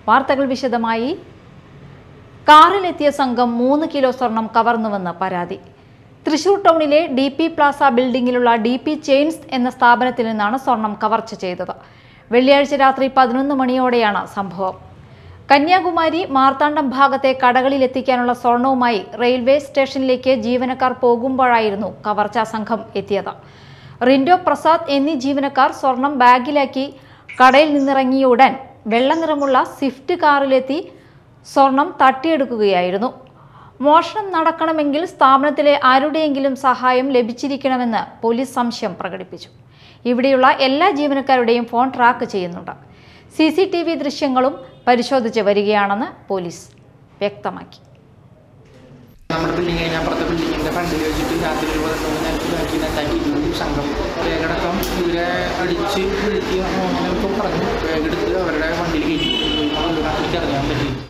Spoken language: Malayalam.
വാർത്തകൾ വിശദമായി കാറിലെത്തിയ സംഘം മൂന്ന് കിലോ സ്വർണം കവർന്നുവെന്ന് പരാതി തൃശൂർ ടൗണിലെ ഡി പി പ്ലാസ ബിൽഡിംഗിലുള്ള ഡി പി ചെയിൻസ് എന്ന സ്ഥാപനത്തിൽ നിന്നാണ് സ്വർണം കവർച്ച ചെയ്തത് വെള്ളിയാഴ്ച രാത്രി പതിനൊന്ന് മണിയോടെയാണ് സംഭവം കന്യാകുമാരി മാർത്താണ്ഡം ഭാഗത്തെ കടകളിൽ എത്തിക്കാനുള്ള സ്വർണവുമായി റെയിൽവേ സ്റ്റേഷനിലേക്ക് ജീവനക്കാർ പോകുമ്പോഴായിരുന്നു കവർച്ചാ സംഘം എത്തിയത് റിൻഡോ പ്രസാദ് എന്നീ ജീവനക്കാർ സ്വർണം ബാഗിലാക്കി കടയിൽ നിന്നിറങ്ങിയ ഉടൻ വെള്ള നിറമുള്ള സ്വിഫ്റ്റ് കാറിലെത്തി സ്വർണം തട്ടിയെടുക്കുകയായിരുന്നു മോഷണം നടക്കണമെങ്കിൽ സ്ഥാപനത്തിലെ ആരുടെയെങ്കിലും സഹായം ലഭിച്ചിരിക്കണമെന്ന് പോലീസ് സംശയം പ്രകടിപ്പിച്ചു ഇവിടെയുള്ള എല്ലാ ജീവനക്കാരുടെയും ഫോൺ ട്രാക്ക് ചെയ്യുന്നുണ്ട് സി സി ടി വി ദൃശ്യങ്ങളും പരിശോധിച്ച് വരികയാണെന്ന് പോലീസ് വ്യക്തമാക്കി നമ്മുടെ ബിൽഡിംഗ് കഴിഞ്ഞാൽ അപ്പുറത്തെ ബിൽഡിങ്ങിൻ്റെ ഫ്രണ്ടിൽ വെച്ചിട്ട് രാത്രി ഒരു പതിനൊന്ന് നേരത്തിൽ ബാക്കി നെറ്റാക്കിയിട്ടുണ്ട് സംഘം വേഗടക്കം ഇവരെ അടിച്ച് വീഴ്ത്തി അങ്ങനെ ഒക്കെ പറഞ്ഞു വേഗെടുത്ത് അവരുടെ വണ്ടിയിൽ കയറ്റി നാട്ടിലേക്ക് ഇറങ്ങാൻ പറ്റി